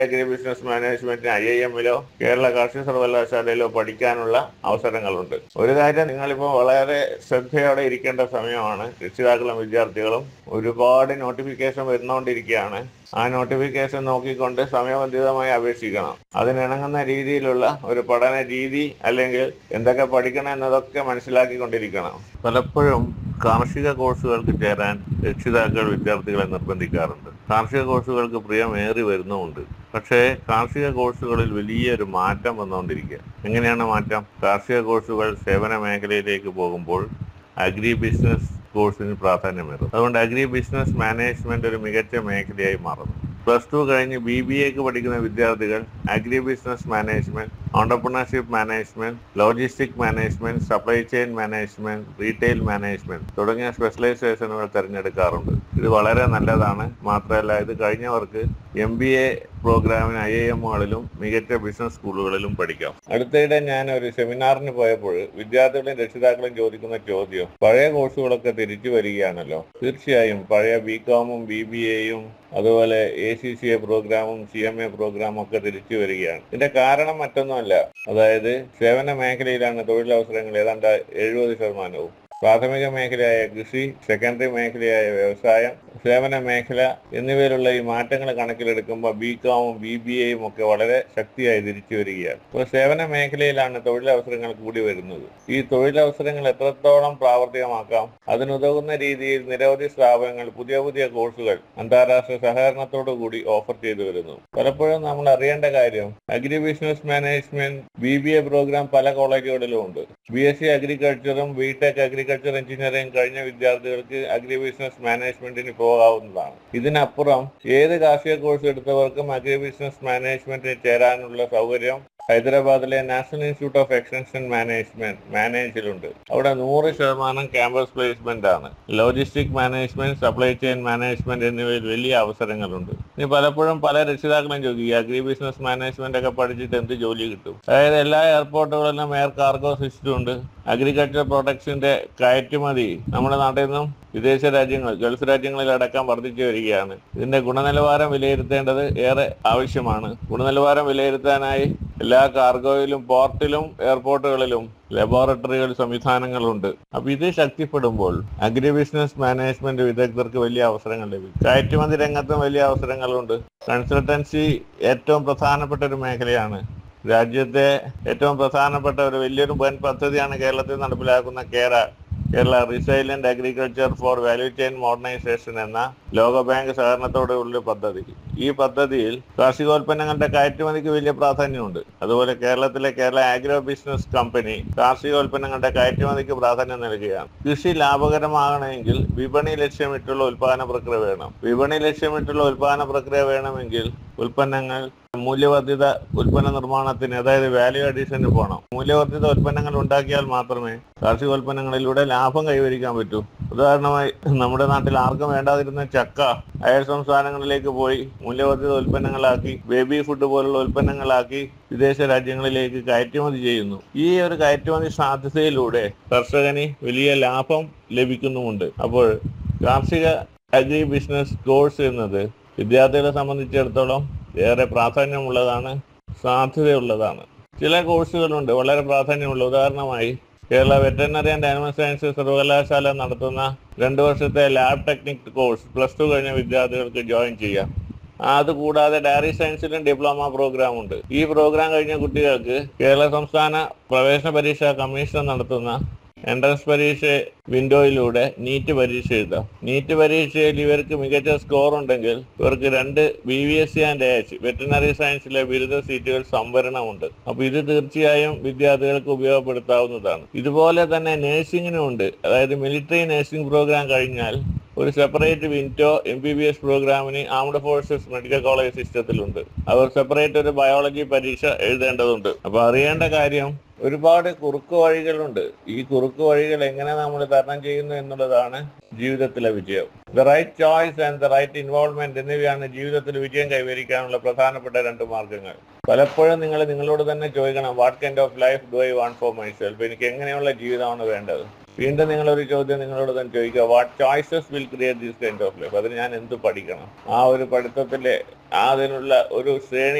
agri business മാനേജ്മെന്റിന് I I എമ്മിലോ കേരള കാർഷിക സർവകലാശാലയിലോ പഠിക്കാനുള്ള അവസരങ്ങളുണ്ട് ഒരു കാര്യം നിങ്ങളിപ്പോൾ വളരെ ശ്രദ്ധയോടെ ഇരിക്കേണ്ട സമയമാണ് രക്ഷിതാക്കളും വിദ്യാർത്ഥികളും ഒരുപാട് നോട്ടിഫിക്കേഷൻ വരുന്നുകൊണ്ടിരിക്കുകയാണ് ആ നോട്ടിഫിക്കേഷൻ നോക്കിക്കൊണ്ട് സമയബന്ധിതമായി അപേക്ഷിക്കണം അതിനിണങ്ങുന്ന രീതിയിലുള്ള ഒരു പഠന രീതി അല്ലെങ്കിൽ എന്തൊക്കെ പഠിക്കണം എന്നതൊക്കെ മനസ്സിലാക്കിക്കൊണ്ടിരിക്കണം പലപ്പോഴും കാർഷിക കോഴ്സുകൾക്ക് ചേരാൻ രക്ഷിതാക്കൾ വിദ്യാർത്ഥികളെ നിർബന്ധിക്കാറുണ്ട് കാർഷിക കോഴ്സുകൾക്ക് പ്രിയമേറി വരുന്നുമുണ്ട് പക്ഷേ കാർഷിക കോഴ്സുകളിൽ വലിയൊരു മാറ്റം വന്നുകൊണ്ടിരിക്കുക എങ്ങനെയാണ് മാറ്റം കാർഷിക കോഴ്സുകൾ സേവന മേഖലയിലേക്ക് പോകുമ്പോൾ അഗ്രി ബിസിനസ് കോഴ്സിന് പ്രാധാന്യമേറും അതുകൊണ്ട് അഗ്രി ബിസിനസ് മാനേജ്മെന്റ് ഒരു മികച്ച മേഖലയായി മാറുന്നു പ്ലസ് ടു കഴിഞ്ഞ് ബി ബി എക്ക് പഠിക്കുന്ന വിദ്യാർത്ഥികൾ agri business management entrepreneurship management logistic management supply chain management retail management തുടങ്ങിയ സ്പെഷ്യലൈസേഷനുകൾ തിരഞ്ഞെടുക്കാറുണ്ട് ഇത് വളരെ നല്ലതാണ് മാത്രമല്ല ഇത് കഴിഞ്ഞവർക്ക് എം ബി എ പ്രോഗ്രാമിന് ഐ ഐ എമ്മുകളിലും മികച്ച ബിസിനസ് സ്കൂളുകളിലും പഠിക്കാം അടുത്തിടെ ഞാൻ ഒരു സെമിനാറിന് പോയപ്പോൾ വിദ്യാർത്ഥികളും രക്ഷിതാക്കളും ചോദിക്കുന്ന ചോദ്യം പഴയ കോഴ്സുകളൊക്കെ തിരിച്ചു വരികയാണല്ലോ തീർച്ചയായും പഴയ ബി കോമും ബി ബി എയും അതുപോലെ എ സി സി എ പ്രോഗ്രാമും സി എം എ പ്രോഗ്രാമും ഒക്കെ തിരിച്ചു വരികയാണ് ഇതിന്റെ കാരണം മറ്റൊന്നുമല്ല അതായത് സേവന മേഖലയിലാണ് തൊഴിലവസരങ്ങൾ ഏതാണ്ട് എഴുപത് ശതമാനവും പ്രാഥമിക മേഖലയായ കൃഷി സെക്കൻഡറി മേഖലയായ വ്യവസായം സേവന മേഖല എന്നിവയിലുള്ള ഈ മാറ്റങ്ങൾ കണക്കിലെടുക്കുമ്പോൾ ബി കോമും ബി ബി എയും ഒക്കെ വളരെ ശക്തിയായി തിരിച്ചു വരികയാണ് അപ്പോൾ സേവന മേഖലയിലാണ് തൊഴിലവസരങ്ങൾ കൂടി വരുന്നത് ഈ തൊഴിലവസരങ്ങൾ എത്രത്തോളം പ്രാവർത്തികമാക്കാം അതിനുതകുന്ന രീതിയിൽ നിരവധി സ്ഥാപനങ്ങൾ പുതിയ പുതിയ കോഴ്സുകൾ അന്താരാഷ്ട്ര സഹകരണത്തോടു കൂടി ഓഫർ ചെയ്തു വരുന്നു പലപ്പോഴും നമ്മൾ അറിയേണ്ട കാര്യം agri business management B B A program പല കോളേജുകളിലും ഉണ്ട് ബി എസ് സി അഗ്രികൾച്ചറും ബി ടെക് അഗ്രികൾച്ചർ എഞ്ചിനീയറിംഗ് കഴിഞ്ഞ വിദ്യാർത്ഥികൾക്ക് അഗ്രി ബിസിനസ് മാനേജ്മെന്റിന് പോകാവുന്നതാണ് ഇതിനപ്പുറം ഏത് കാർഷിക കോഴ്സ് എടുത്തവർക്കും അഗ്രി ബിസിനസ് മാനേജ്മെന്റിന് ചേരാനുള്ള സൗകര്യം ഹൈദരാബാദിലെ national institute of extension management മാനേജിലുണ്ട് അവിടെ നൂറ് ശതമാനം ക്യാമ്പസ് പ്ലേസ്മെന്റ് ആണ് logistic management supply chain management എന്നിവയിൽ വലിയ അവസരങ്ങളുണ്ട് ഇനി പലപ്പോഴും പല രക്ഷിതാക്കളും ചോദിക്കും ഈ അഗ്രി ബിസിനസ് മാനേജ്മെന്റ് ഒക്കെ പഠിച്ചിട്ട് എന്ത് ജോലി കിട്ടും അതായത് എല്ലാ എയർപോർട്ടുകളിലും എയർ കാർഗോ സിസ്റ്റം ഉണ്ട് അഗ്രികൾച്ചർ പ്രൊഡക്ട്സിന്റെ കയറ്റുമതി നമ്മുടെ നാട്ടിൽ നിന്നും വിദേശ രാജ്യങ്ങൾ ഗൾഫ് രാജ്യങ്ങളിലടക്കം വർദ്ധിച്ചു വരികയാണ് ഇതിന്റെ ഗുണനിലവാരം വിലയിരുത്തേണ്ടത് ഏറെ ആവശ്യമാണ് ഗുണനിലവാരം വിലയിരുത്താനായി എല്ലാ കാർഗോയിലും പോർട്ടിലും എയർപോർട്ടുകളിലും ലബോറട്ടറികൾ സംവിധാനങ്ങളുണ്ട് അപ്പൊ ഇത് ശക്തിപ്പെടുമ്പോൾ അഗ്രി ബിസിനസ് മാനേജ്മെന്റ് വിദഗ്ധർക്ക് വലിയ അവസരങ്ങൾ ലഭിക്കും കയറ്റുമതി രംഗത്തും വലിയ അവസരങ്ങളുണ്ട് കൺസൾട്ടൻസി ഏറ്റവും പ്രധാനപ്പെട്ട ഒരു മേഖലയാണ് രാജ്യത്തെ ഏറ്റവും പ്രധാനപ്പെട്ട ഒരു വലിയൊരു വൻ പദ്ധതിയാണ് കേരളത്തിൽ നടപ്പിലാക്കുന്ന KERA Kerala resilient agriculture for value chain modernisation എന്ന ലോകബാങ്ക് സഹകരണത്തോടെയുള്ള പദ്ധതി ഈ പദ്ധതിയിൽ കാർഷികോൽപ്പന്നങ്ങളുടെ കയറ്റുമതിക്ക് വലിയ പ്രാധാന്യമുണ്ട് അതുപോലെ കേരളത്തിലെ കേരള ആഗ്രോ ബിസിനസ് കമ്പനി കാർഷികോൽപ്പന്നങ്ങളുടെ കയറ്റുമതിക്ക് പ്രാധാന്യം നൽകുകയാണ് കൃഷി ലാഭകരമാകണമെങ്കിൽ വിപണി ലക്ഷ്യമിട്ടുള്ള ഉൽപാദന പ്രക്രിയ വേണം വിപണി ലക്ഷ്യമിട്ടുള്ള ഉൽപാദന പ്രക്രിയ വേണമെങ്കിൽ ഉൽപ്പന്നങ്ങൾ മൂല്യവർദ്ധിത ഉൽപ്പന്ന നിർമ്മാണത്തിന് അതായത് വാല്യൂ അഡീഷന് പോകണം മൂല്യവർദ്ധിത ഉൽപ്പന്നങ്ങൾ ഉണ്ടാക്കിയാൽ മാത്രമേ കാർഷികോൽപ്പന്നങ്ങളിലൂടെ ലാഭം കൈവരിക്കാൻ പറ്റൂ ഉദാഹരണമായി നമ്മുടെ നാട്ടിൽ ആർക്കും വേണ്ടാതിരുന്ന ചക്ക അയൽ സംസ്ഥാനങ്ങളിലേക്ക് പോയി മൂല്യവർദ്ധിത ഉൽപ്പന്നങ്ങളാക്കി ബേബി ഫുഡ് പോലുള്ള ഉൽപ്പന്നങ്ങളാക്കി വിദേശ രാജ്യങ്ങളിലേക്ക് കയറ്റുമതി ചെയ്യുന്നു ഈ ഒരു കയറ്റുമതി സാധ്യതയിലൂടെ കർഷകന് വലിയ ലാഭം ലഭിക്കുന്നുമുണ്ട് അപ്പോൾ കാർഷിക അഗ്രി ബിസിനസ് കോഴ്സ് എന്നത് വിദ്യാർത്ഥികളെ സംബന്ധിച്ചിടത്തോളം ഏറെ പ്രാധാന്യമുള്ളതാണ് സാധ്യതയുള്ളതാണ് ചില കോഴ്സുകളുണ്ട് വളരെ പ്രാധാന്യമുള്ള ഉദാഹരണമായി Kerala veterinary and animal science സർവകലാശാല നടത്തുന്ന രണ്ട് വർഷത്തെ lab technique course plus two കഴിഞ്ഞ വിദ്യാർത്ഥികൾക്ക് ജോയിൻ ചെയ്യാം അതുകൂടാതെ ഡയറി സയൻസിലും ഡിപ്ലോമ പ്രോഗ്രാം ഉണ്ട് ഈ പ്രോഗ്രാം കഴിഞ്ഞ കുട്ടികൾക്ക് കേരള സംസ്ഥാന പ്രവേശന പരീക്ഷാ കമ്മീഷൻ നടത്തുന്ന എൻട്രൻസ് പരീക്ഷ വിൻഡോയിലൂടെ നീറ്റ് പരീക്ഷ എഴുതാം നീറ്റ് പരീക്ഷയിൽ ഇവർക്ക് മികച്ച സ്കോർ ഉണ്ടെങ്കിൽ ഇവർക്ക് രണ്ട് B V S C and H veterinary സയൻസിലെ ബിരുദ സീറ്റുകൾ സംവരണമുണ്ട് അപ്പൊ ഇത് തീർച്ചയായും വിദ്യാർത്ഥികൾക്ക് ഉപയോഗപ്പെടുത്താവുന്നതാണ് ഇതുപോലെ തന്നെ നഴ്സിംഗിനും ഉണ്ട് അതായത് മിലിറ്ററി നഴ്സിംഗ് പ്രോഗ്രാം കഴിഞ്ഞാൽ ഒരു separate window M B B S പ്രോഗ്രാമിന് ആംഡ് ഫോഴ്സസ് മെഡിക്കൽ കോളേജ് സിസ്റ്റത്തിലുണ്ട് അവർ സെപ്പറേറ്റ് ഒരു ബയോളജി പരീക്ഷ എഴുതേണ്ടതുണ്ട് അപ്പൊ അറിയേണ്ട കാര്യം ഒരുപാട് കുറുക്ക് വഴികളുണ്ട് ഈ കുറുക്ക് വഴികൾ എങ്ങനെ നമ്മൾ തരണം ചെയ്യുന്നു എന്നുള്ളതാണ് ജീവിതത്തിലെ വിജയം the right choice and the right involvement എന്നിവയാണ് ജീവിതത്തിൽ വിജയം കൈവരിക്കാനുള്ള പ്രധാനപ്പെട്ട രണ്ട് മാർഗങ്ങൾ പലപ്പോഴും നിങ്ങൾ നിങ്ങളോട് തന്നെ ചോദിക്കണം what kind of life do I want for myself എനിക്ക് എങ്ങനെയുള്ള ജീവിതമാണ് വേണ്ടത് വീണ്ടും നിങ്ങളൊരു ചോദ്യം നിങ്ങളോട് തന്നെ ചോദിക്കുക what choices will create these kind of life അതിന് ഞാൻ എന്ത് പഠിക്കണം ആ ഒരു പഠിത്തത്തിലെ അതിനുള്ള ഒരു ശ്രേണി